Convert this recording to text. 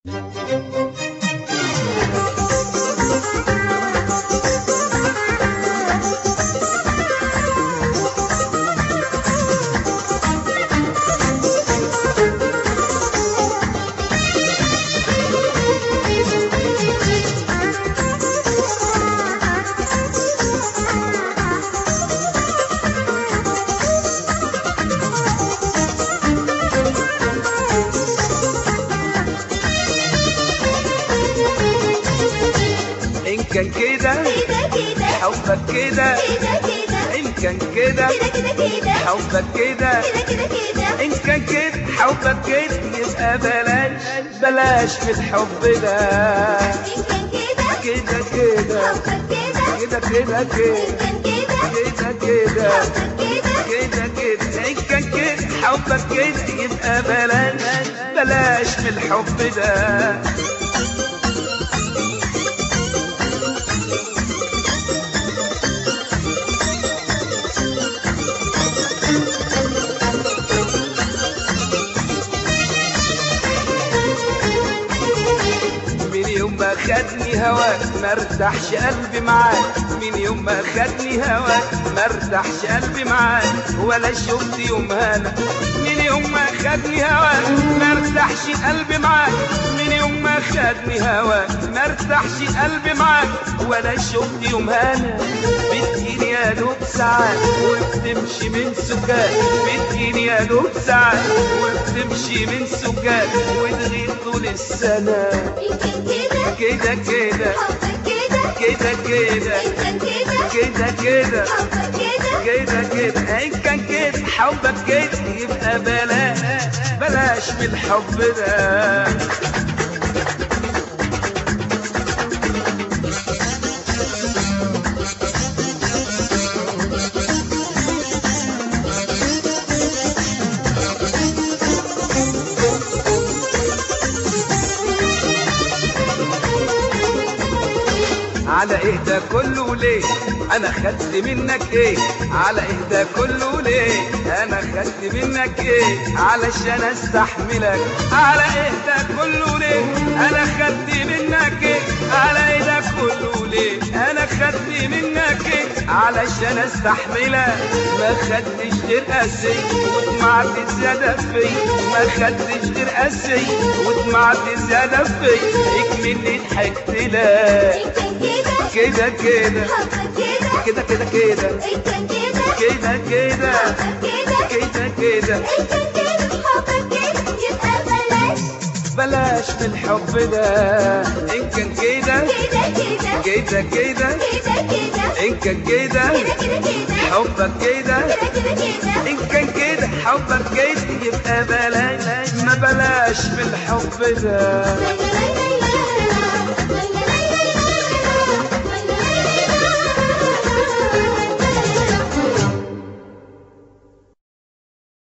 إن كان كده كده كده حبك كده كده كده إن كان كده كده كده كده حبك كده كده كده كده إن كان كده حبك كده يبقى بلاش بلاش في الحب ده إن كان كده كده كده حبك كده كده كده إن كده كان كده كده كده حبك كده كده كده إن كان كده حبك كده يبقى بلاش بلاش في الحب ده من يوم ما خدني هواك ما ارتاحش قلبي معاك من يوم ما خدني هواك ما ارتاحش قلبي معاك ولا شفت يوم هنا من يوم ما خدني هواك ما ارتاحش قلبي معاك من يوم ما خدني هواك ما ارتاحش قلبي معاك ولا شفت يوم هنا بتجيني يا دوب ساعات وبتمشي من سكات بتجيني يا دوب ساعات وبتمشي من سكات وتغيب طول السنه إن كان كده كده كده حبك كده كده كده إن كان كده كده حبك كده كده ان كان كده حبك كده يبقى بلاش بلاش من الحب ده على ايه ده كله ليه انا خدت منك ايه على ايه ده كله ليه انا خدت منك ايه علشان استحملك على ايه ده كله ليه انا خدت منك ايه على ايه ده كله ليه انا خدت منك ايه علشان استحملك ما خدتش غير قاسي وطمعت زيادة في ما خدتش غير قاسي وطمعت زيادة في اكملني ضحكت لك إن كان كده كده كده حبك كده كده كده كده إن كان كده كده كده حبك كده كده كده إن كان كده حبك كده يبقى بلاش بلاش من الحب ده ان كان كده كده كده كده كده كده كده ان كان كده كده كده كده حبك كده كده كده كده ان كان كده حبك كده يبقى بلاش ما بلاش من الحب ده بلاش